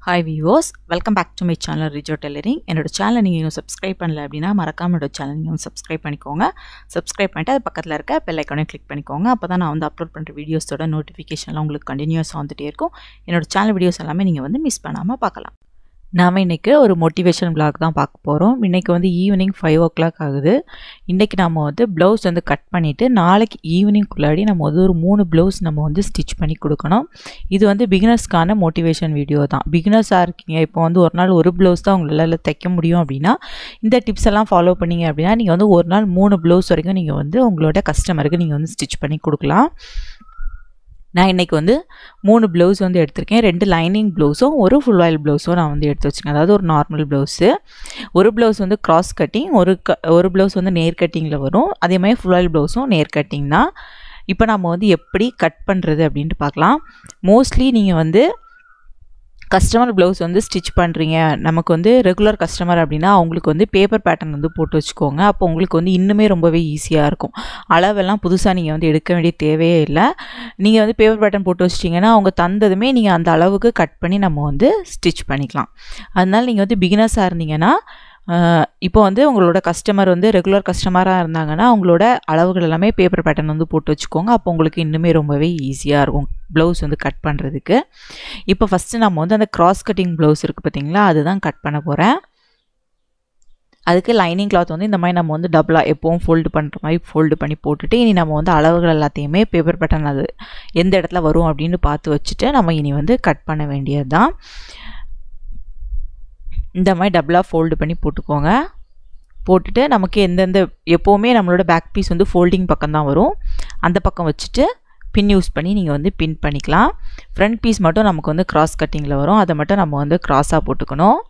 hi viewers welcome back to my channel Rijo tailoring என்னோட சேனலை நீங்கள் இன்னும் சப்ஸ்கிரைப் பண்ணல அப்படின்னா மறக்காம என்னோட சேனல் நீங்கள் சப்ஸ்கிரைப் பண்ணிக்கோங்க சப்ஸ்கிரைப் பண்ணிட்டு அது பக்கத்தில் இருக்க பெல் ஐக்கானையும் கிளிக் பண்ணிக்கோங்க அப்போ தான் நான் வந்து அப்லோட் பண்ணுற வீடியோஸோட நோட்டிஃபிகேஷன்லாம் உங்களுக்கு கண்டினியூஸாக வந்துட்டே இருக்கும் என்னோட சேனல் வீடியோஸ் எல்லாமே நீங்கள் வந்து மிஸ் பண்ணாமல் பார்க்கலாம் நாம் இன்றைக்கி ஒரு மோட்டிவேஷன் vlog தான் பார்க்க போகிறோம் இன்றைக்கி வந்து ஈவினிங் ஃபைவ் ஓ கிளாக் ஆகுது இன்றைக்கி நம்ம வந்து ப்ளவுஸ் வந்து கட் பண்ணிவிட்டு நாளைக்கு ஈவினிங்குள்ளாடி நம்ம வந்து ஒரு மூணு ப்ளவுஸ் நம்ம வந்து ஸ்டிச் பண்ணி கொடுக்கணும் இது வந்து பிகினர்ஸ்க்கான மோட்டிவேஷன் வீடியோ தான் பிகினர்ஸாக இருக்கீங்க இப்போ வந்து ஒரு நாள் ஒரு ப்ளவுஸ் தான் உங்களால் தைக்க முடியும் அப்படின்னா இந்த டிப்ஸ் எல்லாம் ஃபாலோ பண்ணீங்க அப்படின்னா நீங்கள் வந்து ஒரு நாள் மூணு ப்ளவுஸ் வரைக்கும் நீங்கள் வந்து உங்களோட கஸ்டமருக்கு நீங்கள் வந்து ஸ்டிச் பண்ணி கொடுக்கலாம் நான் இன்றைக்கி வந்து மூணு ப்ளவுஸ் வந்து எடுத்திருக்கேன் ரெண்டு லைனிங் ப்ளவுஸும் ஒரு ஃபுல் ஆயில் ப்ளவுஸும் நான் வந்து எடுத்து வச்சுருக்கேன் அதாவது ஒரு நார்மல் ப்ளவுஸு ஒரு ப்ளவுஸ் வந்து கிராஸ் கட்டிங் ஒரு க ஒரு ப்ளவுஸ் வந்து நேர் கட்டிங்கில் வரும் அதே மாதிரி ஃபுல் ஆயில் ப்ளவுஸும் நேர் கட்டிங் தான் இப்போ நம்ம வந்து எப்படி கட் பண்ணுறது அப்படின்ட்டு பார்க்கலாம் மோஸ்ட்லி நீங்கள் வந்து கஸ்டமர் ப்ளவுஸ் வந்து ஸ்டிச் பண்ணுறீங்க நமக்கு வந்து ரெகுலர் கஸ்டமர் அப்படின்னா அவங்களுக்கு வந்து பேப்பர் பேட்டர்ன் வந்து போட்டு வச்சுக்கோங்க அப்போ உங்களுக்கு வந்து இன்னுமே ரொம்பவே ஈஸியாக இருக்கும் அளவெல்லாம் புதுசாக நீங்கள் வந்து எடுக்க வேண்டிய தேவையே இல்லை நீங்கள் வந்து பேப்பர் பேட்டர்ன் போட்டு வச்சிட்டிங்கன்னா அவங்க தந்ததுமே நீங்கள் அந்த அளவுக்கு கட் பண்ணி நம்ம வந்து ஸ்டிச் பண்ணிக்கலாம் அதனால் நீங்கள் வந்து பிகினர்ஸாக இருந்தீங்கன்னா இப்போ வந்து உங்களோட கஸ்டமர் வந்து ரெகுலர் கஸ்டமராக இருந்தாங்கன்னா அவங்களோட அளவுகள் எல்லாமே பேப்பர் பேட்டர்ன் வந்து போட்டு வச்சுக்கோங்க அப்போ உங்களுக்கு இன்னுமே ரொம்பவே ஈஸியாக இருக்கும் ப்ளவுஸ் வந்து கட் பண்ணுறதுக்கு இப்போ ஃபஸ்ட்டு நம்ம வந்து அந்த கிராஸ் கட்டிங் ப்ளவுஸ் இருக்குது பார்த்தீங்களா அதுதான் கட் பண்ண போகிறேன் அதுக்கு லைனிங் கிளாத் வந்து இந்த மாதிரி நம்ம வந்து டபுளாக எப்போவும் ஃபோல்டு பண்ணுற மாதிரி ஃபோல்டு பண்ணி போட்டுட்டு இனி நம்ம வந்து அளவுகள் எல்லாத்தையுமே பேப்பர் பேட்டர்ன் அது எந்த இடத்துல வரும் அப்படின்னு பார்த்து வச்சுட்டு நம்ம இனி வந்து கட் பண்ண வேண்டியது தான் இந்த மாதிரி டபுளாக ஃபோல்டு பண்ணி போட்டுக்கோங்க போட்டுட்டு நமக்கு எந்தெந்த எப்போவுமே நம்மளோட பேக் பீஸ் வந்து ஃபோல்டிங் பக்கம் தான் வரும் அந்த பக்கம் வச்சுட்டு பின் யூஸ் பண்ணி நீங்கள் வந்து பின் பண்ணிக்கலாம் ஃப்ரண்ட் பீஸ் மட்டும் நமக்கு வந்து கிராஸ் கட்டிங்கில் வரும் அதை மட்டும் நம்ம வந்து க்ராஸாக போட்டுக்கணும்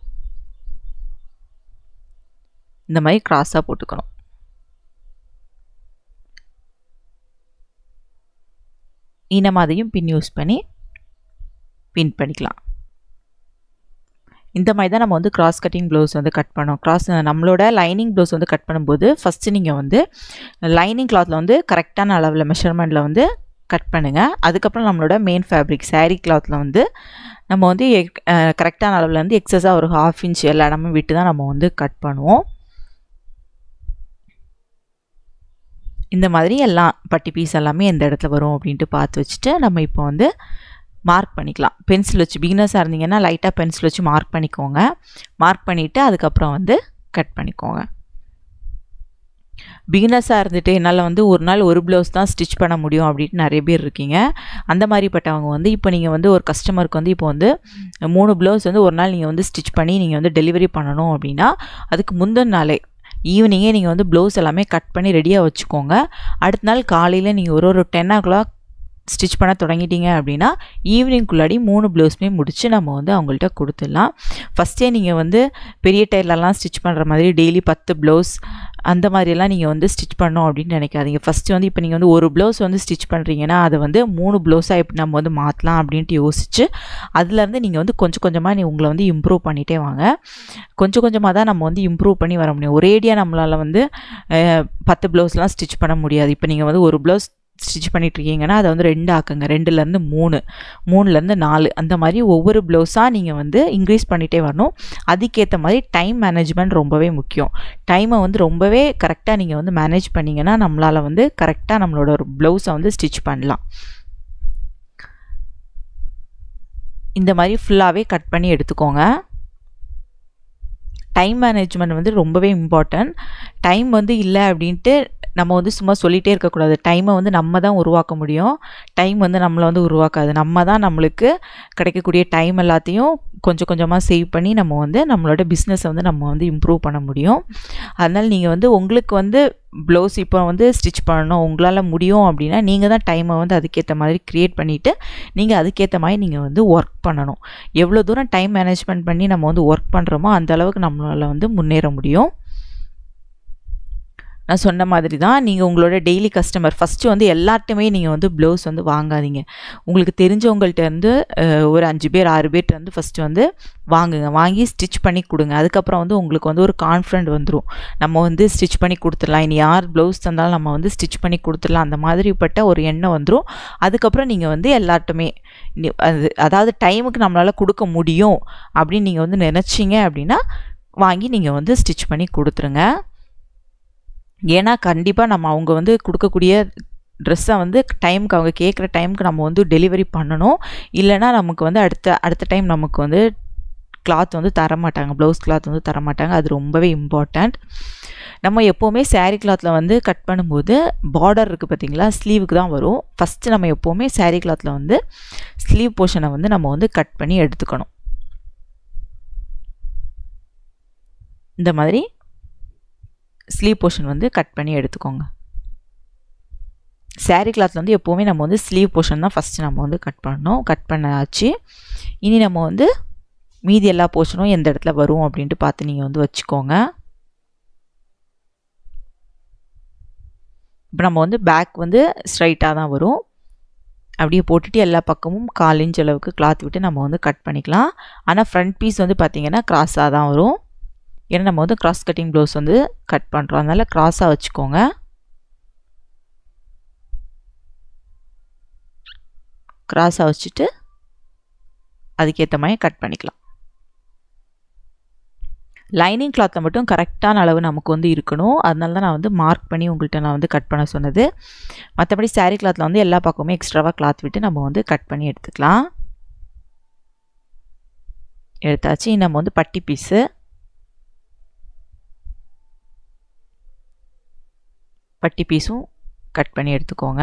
இந்த மாதிரி க்ராஸாக போட்டுக்கணும் இனமாதையும் பின் யூஸ் பண்ணி பின் பண்ணிக்கலாம் இந்த மாதிரி தான் நம்ம வந்து கிராஸ் கட்டிங் ப்ளவுஸ் வந்து கட் பண்ணோம் கிராஸ் நம்மளோட லைனிங் ப்ளவுஸ் வந்து கட் பண்ணும்போது ஃபஸ்ட்டு நீங்கள் வந்து லைனிங் கிளாத்தில் வந்து கரெக்டான அளவில் மெஷர்மெண்ட்டில் வந்து கட் பண்ணுங்கள் அதுக்கப்புறம் நம்மளோட மெயின் ஃபேப்ரிக் சாரீ கிளாத்தில் வந்து நம்ம வந்து கரெக்டான அளவில் வந்து எக்ஸஸாக ஒரு ஹாஃப் இன்ச் எல்லா இடமும் விட்டு தான் நம்ம வந்து கட் பண்ணுவோம் இந்த மாதிரி எல்லாம் பட்டி பீஸ் எல்லாமே எந்த இடத்துல வரும் அப்படின்ட்டு பார்த்து வச்சுட்டு நம்ம இப்போ வந்து மார்க் பண்ணிக்கலாம் பென்சில் வச்சு பிகினர்ஸாக இருந்தீங்கன்னா லைட்டாக பென்சில் வச்சு மார்க் பண்ணிக்கோங்க மார்க் பண்ணிவிட்டு அதுக்கப்புறம் வந்து கட் பண்ணிக்கோங்க பிகினர்ஸாக இருந்துட்டு என்னால் வந்து ஒரு நாள் ஒரு ப்ளவுஸ் தான் ஸ்டிச் பண்ண முடியும் அப்படின்ட்டு நிறைய பேர் இருக்கீங்க அந்த மாதிரிப்பட்டவங்க வந்து இப்போ நீங்கள் வந்து ஒரு கஸ்டமருக்கு வந்து இப்போ வந்து மூணு ப்ளவுஸ் வந்து ஒரு நாள் நீங்கள் வந்து ஸ்டிச் பண்ணி நீங்கள் வந்து டெலிவரி பண்ணணும் அப்படின்னா அதுக்கு முந்தின நாளே ஈவினிங்கே நீங்கள் வந்து ப்ளவுஸ் எல்லாமே கட் பண்ணி ரெடியாக வச்சுக்கோங்க அடுத்த நாள் காலையில் நீங்கள் ஒரு ஒரு டென் ஓ கிளாக் ஸ்டிச் பண்ண தொடங்கிட்டீங்க அப்படின்னா ஈவினிங்குள்ளாடி மூணு ப்ளவுஸுமே முடித்து நம்ம வந்து அவங்கள்ட்ட கொடுத்துடலாம் ஃபஸ்ட்டே நீங்கள் வந்து பெரிய டைலர்லாம் ஸ்டிச் பண்ணுற மாதிரி டெய்லி பத்து ப்ளவுஸ் அந்த மாதிரியெல்லாம் நீங்கள் வந்து ஸ்டிச் பண்ணோம் அப்படின்னு நினைக்காதீங்க ஃபஸ்ட்டு வந்து இப்போ நீங்கள் வந்து ஒரு ப்ளவுஸ் வந்து ஸ்டிச் பண்ணுறீங்கன்னா அதை வந்து மூணு ப்ளவுஸாக எப்படி நம்ம வந்து மாற்றலாம் அப்படின்ட்டு யோசிச்சு அதுலேருந்து நீங்கள் வந்து கொஞ்சம் கொஞ்சமாக நீ உங்களை வந்து இம்ப்ரூவ் பண்ணிகிட்டே வாங்க கொஞ்சம் கொஞ்சமாக தான் நம்ம வந்து இம்ப்ரூவ் பண்ணி வர முடியும் ஒரேடியாக நம்மளால் வந்து பத்து ப்ளவுஸ்லாம் ஸ்டிச் பண்ண முடியாது இப்போ நீங்கள் வந்து ஒரு ப்ளவுஸ் ஸ்டிச் பண்ணிகிட்ருக்கீங்கன்னா அதை வந்து ரெண்டு ஆக்குங்க ரெண்டுலேருந்து மூணு மூணுலேருந்து நாலு அந்த மாதிரி ஒவ்வொரு ப்ளவுஸாக நீங்கள் வந்து இன்க்ரீஸ் பண்ணிகிட்டே வரணும் அதுக்கேற்ற மாதிரி டைம் மேனேஜ்மெண்ட் ரொம்பவே முக்கியம் டைமை வந்து ரொம்பவே கரெக்டாக நீங்கள் வந்து மேனேஜ் பண்ணிங்கன்னா நம்மளால் வந்து கரெக்டாக நம்மளோட ஒரு ப்ளவுஸை வந்து ஸ்டிச் பண்ணலாம் இந்த மாதிரி ஃபுல்லாகவே கட் பண்ணி எடுத்துக்கோங்க டைம் மேனேஜ்மெண்ட் வந்து ரொம்பவே இம்பார்ட்டன்ட் டைம் வந்து இல்லை அப்படின்ட்டு நம்ம வந்து சும்மா சொல்லிகிட்டே இருக்கக்கூடாது டைமை வந்து நம்ம தான் உருவாக்க முடியும் டைம் வந்து நம்மளை வந்து உருவாக்காது நம்ம தான் நம்மளுக்கு கிடைக்கக்கூடிய டைம் எல்லாத்தையும் கொஞ்சம் கொஞ்சமாக சேவ் பண்ணி நம்ம வந்து நம்மளோட பிஸ்னஸை வந்து நம்ம வந்து இம்ப்ரூவ் பண்ண முடியும் அதனால் நீங்கள் வந்து உங்களுக்கு வந்து ப்ளவுஸ் இப்போ வந்து ஸ்டிச் பண்ணணும் உங்களால் முடியும் அப்படின்னா நீங்கள் தான் டைமை வந்து அதுக்கேற்ற மாதிரி க்ரியேட் பண்ணிவிட்டு நீங்கள் அதுக்கேற்ற மாதிரி நீங்கள் வந்து ஒர்க் பண்ணணும் எவ்வளோ தூரம் டைம் மேனேஜ்மெண்ட் பண்ணி நம்ம வந்து ஒர்க் பண்ணுறோமோ அந்த அளவுக்கு நம்மளால் வந்து முன்னேற முடியும் நான் சொன்ன மாதிரி தான் நீங்கள் உங்களோட டெய்லி கஸ்டமர் ஃபஸ்ட்டு வந்து எல்லார்ட்டுமே நீங்கள் வந்து ப்ளவுஸ் வந்து வாங்காதீங்க உங்களுக்கு தெரிஞ்சவங்கள்ட்ட இருந்து அஹ், ஒரு அஞ்சு பேர் ஆறு பேர்ட்ட வந்து ஃபஸ்ட்டு வந்து வாங்குங்க வாங்கி ஸ்டிச் பண்ணி கொடுங்க அதுக்கப்புறம் வந்து உங்களுக்கு வந்து ஒரு கான்ஃபிடென்ட் வந்துடும் நம்ம வந்து ஸ்டிச் பண்ணி கொடுத்துடலாம் இனி யார் ப்ளவுஸ் தந்தாலும் நம்ம வந்து ஸ்டிச் பண்ணி கொடுத்துடலாம் அந்த மாதிரிப்பட்ட ஒரு எண்ணம் வந்துடும் அதுக்கப்புறம் நீங்கள் வந்து எல்லார்ட்டுமே நி- அது அதாவது டைமுக்கு நம்மளால் கொடுக்க முடியும் அப்படின்னு நீங்கள் வந்து நினச்சிங்க அப்படின்னா வாங்கி நீங்கள் வந்து ஸ்டிச் பண்ணி கொடுத்துருங்க ஏன்னா கண்டிப்பாக நம்ம அவங்க வந்து கொடுக்கக்கூடிய ட்ரெஸ்ஸை வந்து டைமுக்கு அவங்க கேட்குற டைமுக்கு நம்ம வந்து டெலிவரி பண்ணணும் இல்லைன்னா நமக்கு வந்து அடுத்த அடுத்த டைம் நமக்கு வந்து கிளாத் வந்து தர மாட்டாங்க ப்ளவுஸ் கிளாத் வந்து தர மாட்டாங்க அது ரொம்பவே இம்பார்ட்டண்ட் நம்ம எப்போவுமே saree கிளாத்தில் வந்து கட் பண்ணும்போது பார்டர் இருக்குது பார்த்தீங்களா ஸ்லீவுக்கு தான் வரும் ஃபஸ்ட்டு நம்ம எப்போவுமே saree கிளாத்தில் வந்து ஸ்லீவ் போர்ஷனை வந்து நம்ம வந்து கட் பண்ணி எடுத்துக்கணும் இந்த மாதிரி ஸ்லீவ் போர்ஷன் வந்து கட் பண்ணி எடுத்துக்கோங்க saree கிளாத்தில் வந்து எப்போவுமே நம்ம வந்து ஸ்லீவ் போர்ஷன் தான் ஃபஸ்ட்டு நம்ம வந்து கட் பண்ணணும் கட் பண்ணாச்சு இனி நம்ம வந்து மீதி எல்லா போர்ஷனும் எந்த இடத்துல வரும் அப்படின்ட்டு பார்த்து நீங்கள் வந்து வச்சுக்கோங்க இப்போ நம்ம வந்து பேக் வந்து ஸ்ட்ரைட்டாக தான் வரும் அப்படியே போட்டுட்டு எல்லா பக்கமும் கால் இன்ச் அளவுக்கு கிளாத் விட்டு நம்ம வந்து கட் பண்ணிக்கலாம் ஆனால் ஃப்ரண்ட் பீஸ் வந்து பார்த்திங்கன்னா கிராஸாக தான் வரும் ஏன்னா நம்ம வந்து கிராஸ் கட்டிங் ப்ளவுஸ் வந்து கட் பண்ணுறோம் அதனால் கிராஸாக வச்சுக்கோங்க கிராஸாக வச்சுட்டு அதுக்கேற்ற மாதிரி கட் பண்ணிக்கலாம் லைனிங் கிளாத்தில் மட்டும் கரெக்டான அளவு நமக்கு வந்து இருக்கணும் அதனால தான் நான் வந்து மார்க் பண்ணி உங்கள்கிட்ட நான் வந்து கட் பண்ண சொன்னது மற்றபடி saree கிளாத்தில் வந்து எல்லா பக்கமுமே எக்ஸ்ட்ராவாக கிளாத் விட்டு நம்ம வந்து கட் பண்ணி எடுத்துக்கலாம் எடுத்தாச்சு நம்ம வந்து பட்டி பீஸு பட்டி பீஸும் கட் பண்ணி எடுத்துக்கோங்க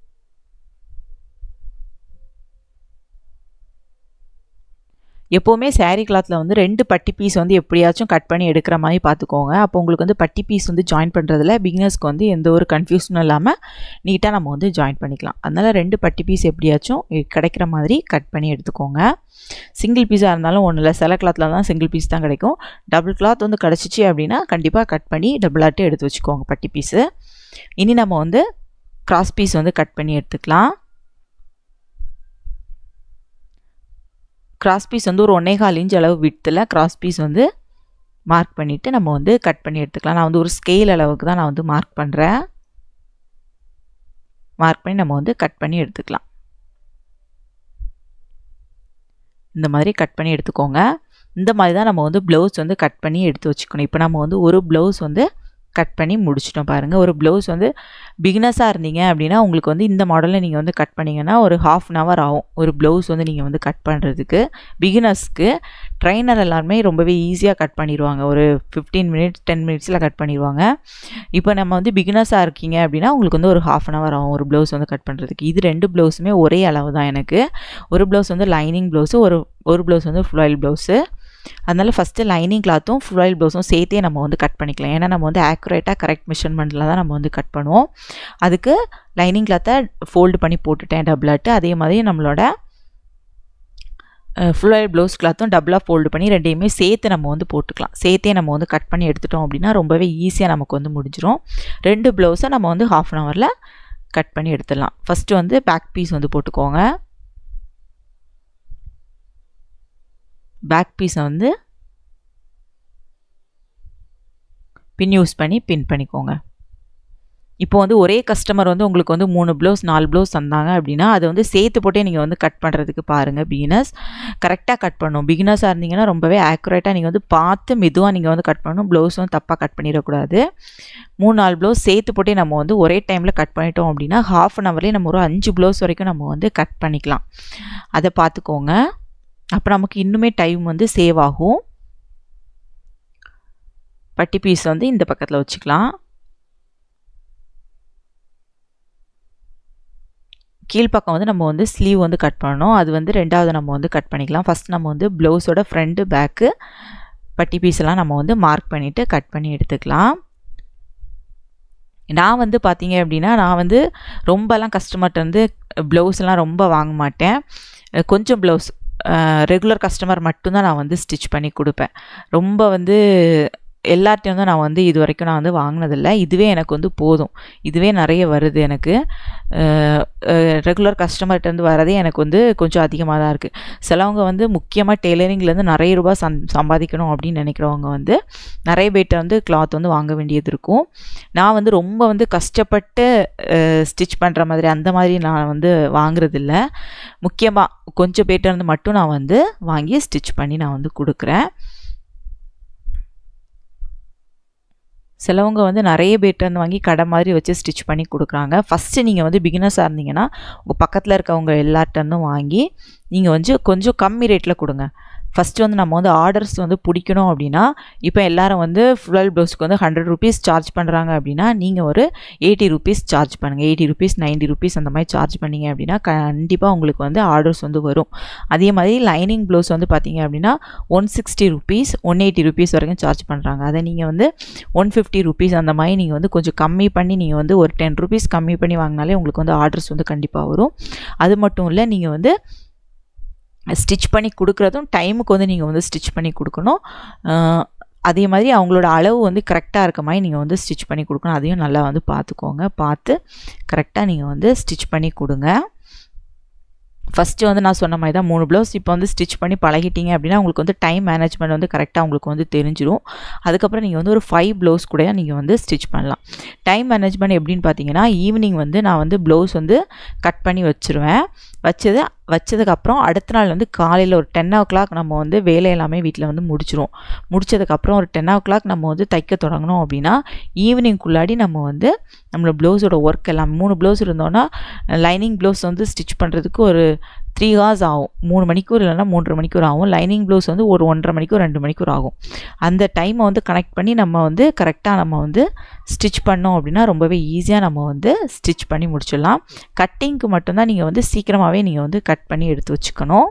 எப்போவுமே saree கிளாத்தில் வந்து ரெண்டு பட்டி பீஸ் வந்து எப்படியாச்சும் கட் பண்ணி எடுக்கிற மாதிரி பார்த்துக்கோங்க அப்போ உங்களுக்கு வந்து பட்டி பீஸ் வந்து ஜாயின் பண்ணுறதுல பிகினர்ஸ்க்கு வந்து எந்த ஒரு கன்ஃபியூஷனும் இல்லாமல் நீட்டாக நம்ம வந்து ஜாயின் பண்ணிக்கலாம் அதனால் ரெண்டு பட்டி பீஸ் எப்படியாச்சும் கிடைக்கிற மாதிரி கட் பண்ணி எடுத்துக்கோங்க சிங்கிள் பீஸாக இருந்தாலும் ஒன்றும் இல்லை சில கிளாத்தில் தான் சிங்கிள் பீஸ் தான் கிடைக்கும் டபுள் கிளாத் வந்து கிடச்சிச்சு அப்படின்னா கண்டிப்பாக கட் பண்ணி டபுள் ஆட்டு எடுத்து வச்சுக்கோங்க பட்டி பீஸு இனி நம்ம வந்து கிராஸ் பீஸ் வந்து கட் பண்ணி எடுத்துக்கலாம் கிராஸ் பீஸ் வந்து ஒரு ஒன்னே கால் இன்ச் அளவு விடத்தில் கிராஸ் பீஸ் வந்து மார்க் பண்ணிவிட்டு நம்ம வந்து கட் பண்ணி எடுத்துக்கலாம் நான் வந்து ஒரு ஸ்கேல் அளவுக்கு தான் நான் வந்து மார்க் பண்ணுறேன் மார்க் பண்ணி நம்ம வந்து கட் பண்ணி எடுத்துக்கலாம் இந்த மாதிரி கட் பண்ணி எடுத்துக்கோங்க இந்த மாதிரி தான் நம்ம வந்து ப்ளவுஸ் வந்து கட் பண்ணி எடுத்து வச்சுக்கணும் இப்போ நம்ம வந்து ஒரு ப்ளவுஸ் வந்து கட் பண்ணி முடிச்சிட்டோம் பாருங்கள் ஒரு ப்ளவுஸ் வந்து பிகினஸாக இருந்தீங்க அப்படின்னா உங்களுக்கு வந்து இந்த மாடலில் நீங்கள் வந்து கட் பண்ணிங்கன்னா ஒரு ஹாஃப் அன் ஹவர் ஆகும் ஒரு ப்ளவுஸ் வந்து நீங்கள் வந்து கட் பண்ணுறதுக்கு பிகினர்ஸ்க்கு ட்ரைனர் எல்லாருமே ரொம்பவே ஈஸியாக கட் பண்ணிடுவாங்க ஒரு ஃபிஃப்டீன் மினிட்ஸ் டென் மினிட்ஸில் கட் பண்ணிடுவாங்க இப்போ நம்ம வந்து பிகினர்ஸாக இருக்கீங்க அப்படின்னா உங்களுக்கு வந்து ஒரு ஹாஃப் அன் ஹவர் ஆகும் ஒரு ப்ளவுஸ் வந்து கட் பண்ணுறதுக்கு இது ரெண்டு ப்ளவுஸுமே ஒரே அளவு தான் எனக்கு ஒரு ப்ளவுஸ் வந்து லைனிங் ப்ளவுஸு ஒரு ஒரு ப்ளவுஸ் வந்து ஃபுல்லாயில் ப்ளவுஸு அதனால் ஃபஸ்ட்டு லைனிங் கிளாத்தும் ஃபுல்லாயில் ப்ளவுஸும் சேர்த்தே நம்ம வந்து கட் பண்ணிக்கலாம் ஏன்னா நம்ம வந்து ஆக்குரேட்டாக கரெக்ட் மெஷர்மெண்ட்டில் தான் நம்ம வந்து கட் பண்ணுவோம் அதுக்கு லைனிங் கிளாத்தை ஃபோல்டு பண்ணி போட்டுட்டேன் டபுளாட்டு அதே மாதிரி நம்மளோட ஃபுல்லாக ப்ளவுஸ் கிளாத்தும் டபுளாக ஃபோல்டு பண்ணி ரெண்டையுமே சேர்த்து நம்ம வந்து போட்டுக்கலாம் சேர்த்தே நம்ம வந்து கட் பண்ணி எடுத்துட்டோம் அப்படின்னா ரொம்பவே ஈஸியாக நமக்கு வந்து முடிஞ்சிடும் ரெண்டு ப்ளவுஸை நம்ம வந்து ஹாஃப் அன் ஹவரில் கட் பண்ணி எடுத்துடலாம் ஃபஸ்ட்டு வந்து பேக் பீஸ் வந்து போட்டுக்கோங்க பேக் பீஸை வந்து பின் யூஸ் பண்ணி பின் பண்ணிக்கோங்க இப்போ வந்து ஒரே கஸ்டமர் வந்து உங்களுக்கு வந்து மூணு ப்ளவுஸ் நாலு ப்ளவுஸ் தந்தாங்க அப்படின்னா அதை வந்து சேர்த்து போட்டே நீங்கள் வந்து கட் பண்ணுறதுக்கு பாருங்கள் பிகினர்ஸ் கரெக்டாக கட் பண்ணணும் பிகினர்ஸாக இருந்தீங்கன்னா ரொம்பவே ஆக்குரேட்டாக நீங்கள் வந்து பார்த்து மெதுவாக நீங்கள் வந்து கட் பண்ணணும் ப்ளவுஸும் தப்பாக கட் பண்ணிடக்கூடாது மூணு நாலு ப்ளவுஸ் சேர்த்து போட்டே நம்ம வந்து ஒரே டைமில் கட் பண்ணிட்டோம் அப்படின்னா ஹாஃப் அன் ஹவர்லேயே நம்ம ஒரு அஞ்சு ப்ளவுஸ் வரைக்கும் நம்ம வந்து கட் பண்ணிக்கலாம் அதை பார்த்துக்கோங்க அப்போ நமக்கு இன்னுமே டைம் வந்து சேவ் ஆகும் பட்டி பீஸ் வந்து இந்த பக்கத்தில் வச்சுக்கலாம் கீழ்ப்பக்கம் வந்து நம்ம வந்து ஸ்லீவ் வந்து கட் பண்ணணும் அது வந்து ரெண்டாவது நம்ம வந்து கட் பண்ணிக்கலாம் ஃபஸ்ட் நம்ம வந்து ப்ளவுஸோட ஃப்ரண்ட்டு பேக்கு பட்டி பீஸ் எல்லாம் நம்ம வந்து மார்க் பண்ணிவிட்டு கட் பண்ணி எடுத்துக்கலாம் நான் வந்து பார்த்தீங்க அப்படின்னா நான் வந்து ரொம்பலாம் கஸ்டமர்கிட்ட வந்து ப்ளவுஸ்லாம் ரொம்ப வாங்க மாட்டேன் கொஞ்சம் ப்ளவுஸ் ரெகுலர் கஸ்டமர் மட்டும்தான் நான் வந்து ஸ்டிச் பண்ணி கொடுப்பேன் ரொம்ப வந்து எல்லார்ட்டையும் வந்து நான் வந்து இது வரைக்கும் நான் வந்து வாங்கினதில்ல இதுவே எனக்கு வந்து போதும் இதுவே நிறைய வருது எனக்கு ரெகுலர் கஸ்டமர்கிட்டருந்து வரதே எனக்கு வந்து கொஞ்சம் அதிகமாக தான் இருக்குது சிலவங்க வந்து முக்கியமாக டெய்லரிங்லேருந்து நிறைய ரூபாய் சம் சம்பாதிக்கணும் அப்படின்னு நினைக்கிறவங்க வந்து நிறைய பேர்ட்ட வந்து கிளாத் வந்து வாங்க வேண்டியது இருக்கும் நான் வந்து ரொம்ப வந்து கஷ்டப்பட்டு ஸ்டிச் பண்ணுற மாதிரி அந்த மாதிரி நான் வந்து வாங்குறதில்ல முக்கியமாக கொஞ்சம் பேர்ட்ட இருந்து மட்டும் நான் வந்து வாங்கி ஸ்டிச் பண்ணி நான் வந்து கொடுக்குறேன் சிலவங்க வந்து நிறைய பேர்ட்ட வந்து வாங்கி கடை மாதிரி வச்சு ஸ்டிச் பண்ணி கொடுக்குறாங்க ஃபஸ்ட்டு நீங்கள் வந்து பிகினர்ஸாக இருந்தீங்கன்னா உங்கள் பக்கத்தில் இருக்கவங்க எல்லார்ட்டந்தும் வாங்கி நீங்கள் வந்து கொஞ்சம் கம்மி ரேட்டில் கொடுங்க ஃபஸ்ட்டு வந்து நம்ம வந்து ஆர்டர்ஸ் வந்து பிடிக்கணும் அப்படின்னா இப்போ எல்லாரும் வந்து ஃபுல் ப்ளவுஸ்க்கு வந்து ஹண்ட்ரட் ருபீஸ் சார்ஜ் பண்ணுறாங்க அப்படின்னா நீங்கள் ஒரு எயிட்டி ருபீஸ் சார்ஜ் பண்ணுங்கள் எயிட்டி ருபீஸ் நைன்ட்டி ருபீஸ் அந்த மாதிரி சார்ஜ் பண்ணிங்க அப்படின்னா கண்டிப்பாக உங்களுக்கு வந்து ஆர்டர்ஸ் வந்து வரும் அதே மாதிரி லைனிங் ப்ளவுஸ் வந்து பார்த்தீங்க அப்படின்னா one sixty rupees one eighty rupees வரைக்கும் சார்ஜ் பண்ணுறாங்க அதை நீங்கள் வந்து ஒன் ஃபிஃப்டி ருபீஸ் அந்த மாதிரி நீங்கள் வந்து கொஞ்சம் கம்மி பண்ணி நீங்கள் வந்து ஒரு டென் ருபீஸ் கம்மி பண்ணி வாங்கினாலே உங்களுக்கு வந்து ஆர்டர்ஸ் வந்து கண்டிப்பாக வரும் அது மட்டும் இல்லை நீங்கள் வந்து ஸ்டிச் பண்ணி கொடுக்குறதும் டைமுக்கு வந்து நீங்கள் வந்து ஸ்டிச் பண்ணி கொடுக்கணும் அதே மாதிரி அவங்களோட அளவு வந்து கரெக்டாக இருக்க மாதிரி நீங்கள் வந்து ஸ்டிச் பண்ணி கொடுக்கணும் அதையும் நல்லா வந்து பார்த்துக்கோங்க பார்த்து கரெக்டாக நீங்கள் வந்து ஸ்டிச் பண்ணி கொடுங்க ஃபஸ்ட்டு வந்து நான் சொன்ன மாதிரி தான் மூணு ப்ளவுஸ் இப்போ வந்து ஸ்டிச் பண்ணி பழகிட்டீங்க அப்படின்னா உங்களுக்கு வந்து டைம் மேனேஜ்மெண்ட் வந்து கரெக்டாக உங்களுக்கு வந்து தெரிஞ்சிடும் அதுக்கப்புறம் நீங்கள் வந்து ஒரு ஃபைவ் ப்ளவுஸ் கூட நீங்கள் வந்து ஸ்டிச் பண்ணலாம் டைம் மேனேஜ்மெண்ட் எப்படின்னு பார்த்தீங்கன்னா ஈவினிங் வந்து நான் வந்து ப்ளவுஸ் வந்து கட் பண்ணி வச்சுருவேன் வச்சது வச்சதுக்கப்புறம் அடுத்த நாள் வந்து காலையில் ஒரு டென் ஓ கிளாக் நம்ம வந்து வேலை எல்லாமே வீட்டில் வந்து முடிச்சிரும் முடிச்சதுக்கப்புறம் ஒரு டென் ஓ கிளாக் நம்ம வந்து தைக்க தொடங்கணும் அப்படின்னா ஈவினிங்குள்ளாடி நம்ம வந்து நம்மளோட ப்ளவுஸோட ஒர்க் எல்லாம் மூணு ப்ளவுஸ் இருந்தோன்னா லைனிங் ப்ளவுஸ் வந்து ஸ்டிச் பண்ணுறதுக்கு ஒரு த்ரீ ஹார்ஸ் ஆகும் மூணு மணிக்கூர் இல்லைன்னா மூன்றரை மணிக்கூர் ஆகும் லைனிங் ப்ளவுஸ் வந்து ஒரு ஒன்றரை மணிக்கூர் ரெண்டு மணிக்கூர் ஆகும் அந்த டைமை வந்து கனெக்ட் பண்ணி நம்ம வந்து கரெக்டாக நம்ம வந்து ஸ்டிச் பண்ணோம் அப்படின்னா ரொம்பவே ஈஸியாக நம்ம வந்து ஸ்டிச் பண்ணி முடிச்சிடலாம் கட்டிங்க்கு மட்டும்தான் நீங்கள் வந்து சீக்கிரமாகவே நீங்கள் வந்து கட் பண்ணி எடுத்து வச்சுக்கணும்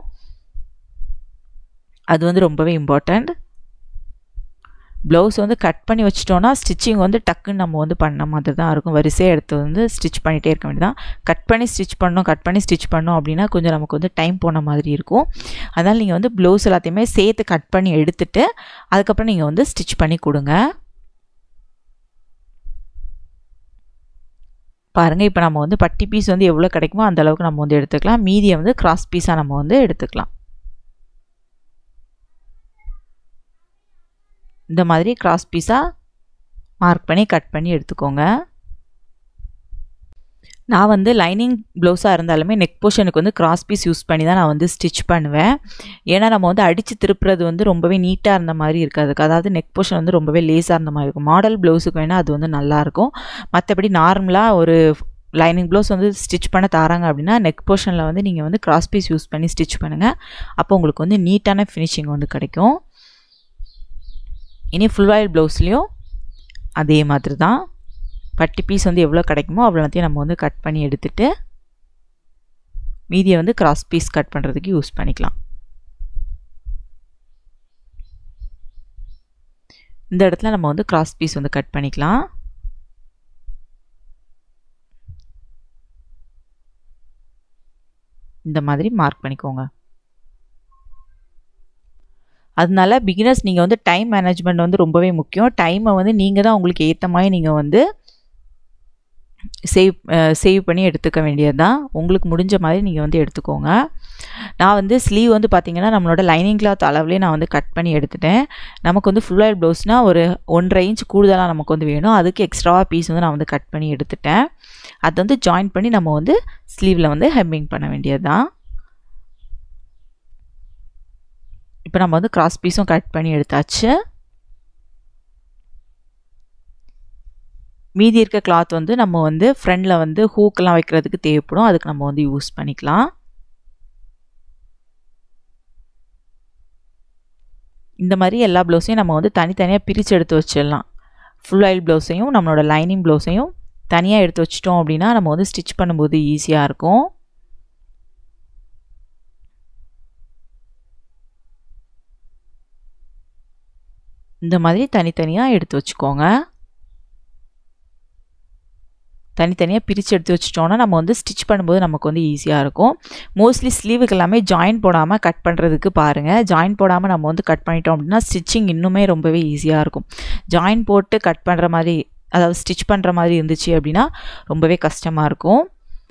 அது வந்து ரொம்பவே இம்பார்ட்டண்ட் ப்ளவுஸ் வந்து கட் பண்ணி வச்சிட்டோன்னா ஸ்டிச்சிங் வந்து டக்குன்னு நம்ம வந்து பண்ண மாதிரி தான் இருக்கும் வரிசையாக எடுத்து வந்து ஸ்டிச் பண்ணிகிட்டே இருக்க வேண்டியதான் கட் பண்ணி ஸ்டிச் பண்ணோம் கட் பண்ணி ஸ்டிச் பண்ணோம் அப்படின்னா கொஞ்சம் நமக்கு வந்து டைம் போன மாதிரி இருக்கும் அதனால் நீங்கள் வந்து ப்ளவுஸ் எல்லாத்தையுமே சேர்த்து கட் பண்ணி எடுத்துட்டு அதுக்கப்புறம் நீங்கள் வந்து ஸ்டிச் பண்ணி கொடுங்க பாருங்கள் இப்போ நம்ம வந்து பட்டி பீஸ் வந்து எவ்வளோ கிடைக்குமோ அந்த அளவுக்கு நம்ம வந்து எடுத்துக்கலாம் மீதியை வந்து கிராஸ் பீஸாக நம்ம வந்து எடுத்துக்கலாம் இந்த மாதிரி கிராஸ் பீஸாக மார்க் பண்ணி கட் பண்ணி எடுத்துக்கோங்க நான் வந்து லைனிங் ப்ளவுஸாக இருந்தாலுமே நெக் போர்ஷனுக்கு வந்து கிராஸ் பீஸ் யூஸ் பண்ணி தான் நான் வந்து ஸ்டிச் பண்ணுவேன் ஏன்னா நம்ம வந்து அடித்து திருப்புறது வந்து ரொம்பவே நீட்டாக இருந்த மாதிரி இருக்காது அதாவது நெக் போர்ஷன் வந்து ரொம்பவே லேஸாக இருந்த மாதிரி இருக்கும் மாடல் ப்ளவுஸுக்கு வேணால் அது வந்து நல்லாயிருக்கும் மற்றபடி நார்மலாக ஒரு லைனிங் ப்ளவுஸ் வந்து ஸ்டிச் பண்ண தராங்க அப்படின்னா நெக் போர்ஷனில் வந்து நீங்கள் வந்து கிராஸ் பீஸ் யூஸ் பண்ணி ஸ்டிச் பண்ணுங்கள் அப்போ உங்களுக்கு வந்து நீட்டான ஃபினிஷிங் வந்து கிடைக்கும் இனி ஃபுல் ஆயில் ப்ளவுஸ்லேயும் அதே மாதிரி தான் பட்டி பீஸ் வந்து எவ்வளோ கிடைக்குமோ அவ்வளோத்தையும் நம்ம வந்து கட் பண்ணி எடுத்துட்டு மீதியை வந்து கிராஸ் பீஸ் கட் பண்ணுறதுக்கு யூஸ் பண்ணிக்கலாம் இந்த இடத்துல நம்ம வந்து கிராஸ் பீஸ் வந்து கட் பண்ணிக்கலாம் இந்த மாதிரி மார்க் பண்ணிக்கோங்க அதனால பிகினர்ஸ் நீங்கள் வந்து டைம் மேனேஜ்மெண்ட் வந்து ரொம்பவே முக்கியம் டைமை வந்து நீங்கள் தான் உங்களுக்கு ஏற்ற மாதிரி நீங்கள் வந்து சேவ் சேவ் பண்ணி எடுத்துக்க வேண்டியது தான் உங்களுக்கு முடிஞ்ச மாதிரி நீங்கள் வந்து எடுத்துக்கோங்க நான் வந்து ஸ்லீவ் வந்து பார்த்திங்கன்னா நம்மளோட லைனிங் கிளாத் அளவுலேயே நான் வந்து கட் பண்ணி எடுத்துட்டேன் நமக்கு வந்து ஃபுல் ஆயில் ப்ளவுஸ்னால் ஒரு ஒன்றரை இன்ச் கூடுதலாக நமக்கு வந்து வேணும் அதுக்கு எக்ஸ்ட்ராவாக பீஸ் வந்து நான் வந்து கட் பண்ணி எடுத்துட்டேன் அதை வந்து ஜாயின் பண்ணி நம்ம வந்து ஸ்லீவில் வந்து ஹெம்மிங் பண்ண வேண்டியது தான் இப்போ நம்ம வந்து கிராஸ் பீஸும் கட் பண்ணி எடுத்தாச்சு மீதி இருக்க கிளாத் வந்து நம்ம வந்து ஃப்ரண்டில் வந்து ஹூக்கெல்லாம் வைக்கிறதுக்கு தேவைப்படும் அதுக்கு நம்ம வந்து யூஸ் பண்ணிக்கலாம் இந்த மாதிரி எல்லா ப்ளவுஸையும் நம்ம வந்து தனித்தனியாக பிரித்து எடுத்து வச்சிடலாம் ஃபுல் ஆயில் ப்ளவுஸையும் நம்மளோட லைனிங் ப்ளவுஸையும் தனியாக எடுத்து வச்சிட்டோம் அப்படின்னா நம்ம வந்து ஸ்டிச் பண்ணும்போது ஈஸியாக இருக்கும் இந்த மாதிரி தனித்தனியாக எடுத்து வச்சுக்கோங்க தனித்தனியாக பிரித்து எடுத்து வச்சிட்டோன்னா நம்ம வந்து ஸ்டிச் பண்ணும்போது நமக்கு வந்து ஈஸியாக இருக்கும் மோஸ்ட்லி ஸ்லீவுக்கு எல்லாமே ஜாயின் போடாமல் கட் பண்ணுறதுக்கு பாருங்கள் ஜாயின் போடாமல் நம்ம வந்து கட் பண்ணிட்டோம் அப்படின்னா ஸ்டிச்சிங் இன்னுமே ரொம்பவே ஈஸியாக இருக்கும் ஜாயின் போட்டு கட் பண்ணுற மாதிரி அதாவது ஸ்டிச் பண்ணுற மாதிரி இருந்துச்சு அப்படின்னா ரொம்பவே கஷ்டமாக இருக்கும்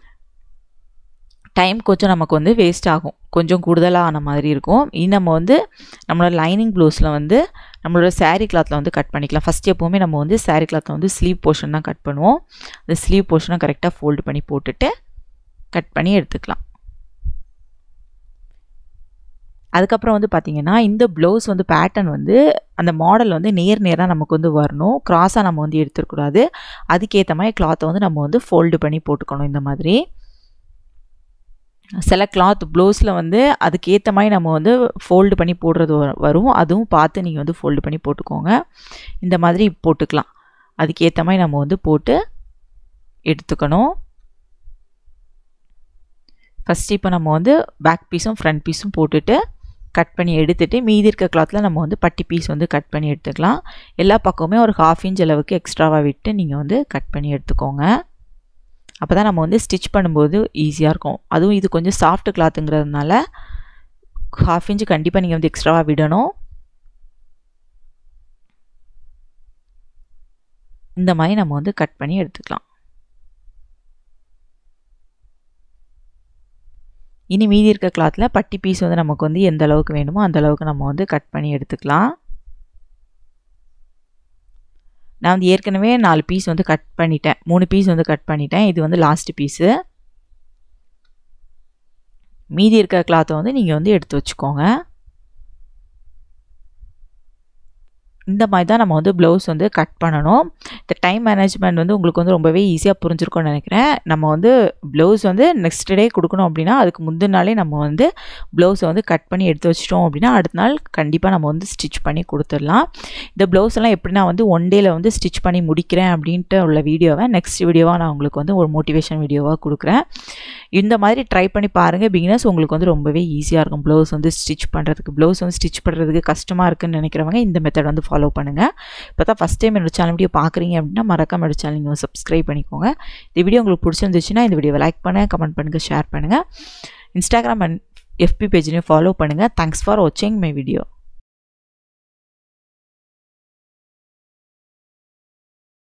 டைம் கொஞ்சம் நமக்கு வந்து வேஸ்ட் ஆகும் கொஞ்சம் கூடுதலாக ஆன மாதிரி இருக்கும் இனி நம்ம வந்து நம்மளோட லைனிங் ப்ளவுஸில் வந்து நம்மளோட சாரீ கிளாத்தில் வந்து கட் பண்ணிக்கலாம் ஃபஸ்ட் எப்போவுமே நம்ம வந்து சாரீ கிளாத்தில் வந்து ஸ்லீவ் போர்ஷன் தான் கட் பண்ணுவோம் அந்த ஸ்லீவ் போர்ஷனை கரெக்டாக ஃபோல்டு பண்ணி போட்டுட்டு கட் பண்ணி எடுத்துக்கலாம் அதுக்கப்புறம் வந்து பார்த்திங்கன்னா இந்த ப்ளவுஸ் வந்து பேட்டர்ன் வந்து அந்த மாடல் வந்து நேர் நேராக நமக்கு வந்து வரணும் க்ராஸாக நம்ம வந்து எடுத்துக்கூடாது அதுக்கேற்ற மாதிரி கிளாத்தை வந்து நம்ம வந்து ஃபோல்டு பண்ணி போட்டுக்கணும் இந்த மாதிரி சில கிளாத் ப்ளவுஸில் வந்து அதுக்கேற்ற மாதிரி நம்ம வந்து ஃபோல்டு பண்ணி போடுறது வரும் அதுவும் பார்த்து நீங்கள் வந்து ஃபோல்டு பண்ணி போட்டுக்கோங்க இந்த மாதிரி போட்டுக்கலாம் அதுக்கேற்ற மாதிரி நம்ம வந்து போட்டு எடுத்துக்கணும் ஃபஸ்ட்டு இப்போ நம்ம வந்து பேக் பீஸும் ஃப்ரண்ட் பீஸும் போட்டுட்டு கட் பண்ணி எடுத்துகிட்டு மீதி இருக்க கிளாத்தில் நம்ம வந்து பட்டி பீஸ் வந்து கட் பண்ணி எடுத்துக்கலாம் எல்லா பக்கமுமே ஒரு ஹாஃப் இன்ச் அளவுக்கு எக்ஸ்ட்ராவாக விட்டு நீங்கள் வந்து கட் பண்ணி எடுத்துக்கோங்க அப்போ தான் நம்ம வந்து ஸ்டிச் பண்ணும்போது ஈஸியாக இருக்கும் அதுவும் இது கொஞ்சம் சாஃப்ட் கிளாத்துங்கிறதுனால ஹாஃப் இன்ச்சு கண்டிப்பாக நீங்கள் வந்து எக்ஸ்ட்ராவாக விடணும் இந்த மாதிரி நம்ம வந்து கட் பண்ணி எடுத்துக்கலாம் இனி மீதி இருக்க கிளாத்தில் பட்டி பீஸ் வந்து நமக்கு வந்து எந்த அளவுக்கு வேணுமோ அந்த அளவுக்கு நம்ம வந்து கட் பண்ணி எடுத்துக்கலாம் நான் வந்து ஏற்கனவே நாலு பீஸ் வந்து கட் பண்ணிட்டேன் மூணு பீஸ் வந்து கட் பண்ணிட்டேன் இது வந்து லாஸ்ட் பீஸு மீதி இருக்க கிளாத்தை வந்து நீங்கள் வந்து எடுத்து வச்சுக்கோங்க இந்த மாதிரி தான் நம்ம வந்து ப்ளவுஸ் வந்து கட் பண்ணணும் இந்த டைம் மேனேஜ்மெண்ட் வந்து உங்களுக்கு வந்து ரொம்பவே ஈஸியாக புரிஞ்சிருக்கும்னு நினைக்கிறேன் நம்ம வந்து ப்ளவுஸ் வந்து நெக்ஸ்ட் டே கொடுக்கணும் அப்படின்னா அதுக்கு முந்தின நாளே நம்ம வந்து ப்ளவுஸை வந்து கட் பண்ணி எடுத்து வச்சிட்டோம் அப்படின்னா அடுத்த நாள் கண்டிப்பாக நம்ம வந்து ஸ்டிச் பண்ணி கொடுத்துடலாம் இந்த ப்ளவுஸ் எல்லாம் எப்படி நான் வந்து ஒன் டேயில் வந்து ஸ்டிச் பண்ணி முடிக்கிறேன் அப்படின்ட்டு உள்ள வீடியோவை நெக்ஸ்ட் வீடியோவாக நான் உங்களுக்கு வந்து ஒரு மோட்டிவேஷன் வீடியோவாக கொடுக்குறேன் இந்த மாதிரி ட்ரை பண்ணி பாருங்கள் பிகினர்ஸ் உங்களுக்கு வந்து ரொம்பவே ஈஸியாக இருக்கும் ப்ளவுஸ் வந்து ஸ்டிச் பண்ணுறதுக்கு ப்ளவுஸ் வந்து ஸ்டிச் பண்ணுறதுக்கு கஷ்டமாக இருக்குன்னு நினைக்கிறவங்க இந்த மெத்தட் வந்து ஃபாலோ பண்ணுங்கள் இப்போ தான் ஃபஸ்ட் டைம் என்னோட சேனல் வீடியோ பார்க்குறீங்க அப்படின்னா மறக்காம என்னோட சேனல் நீங்கள் சப்ஸ்கிரைப் பண்ணிக்கோங்க இந்த வீடியோ உங்களுக்கு பிடிச்சிருந்துச்சுன்னா இந்த வீடியோவை லைக் பண்ணுங்கள் கமெண்ட் பண்ணுங்கள் ஷேர் பண்ணுங்கள் இன்ஸ்டாகிராம் அண்ட் எஃபி பேஜ்லையும் ஃபாலோ பண்ணுங்கள் தேங்க்ஸ் ஃபார் வாட்சிங் மை வீடியோ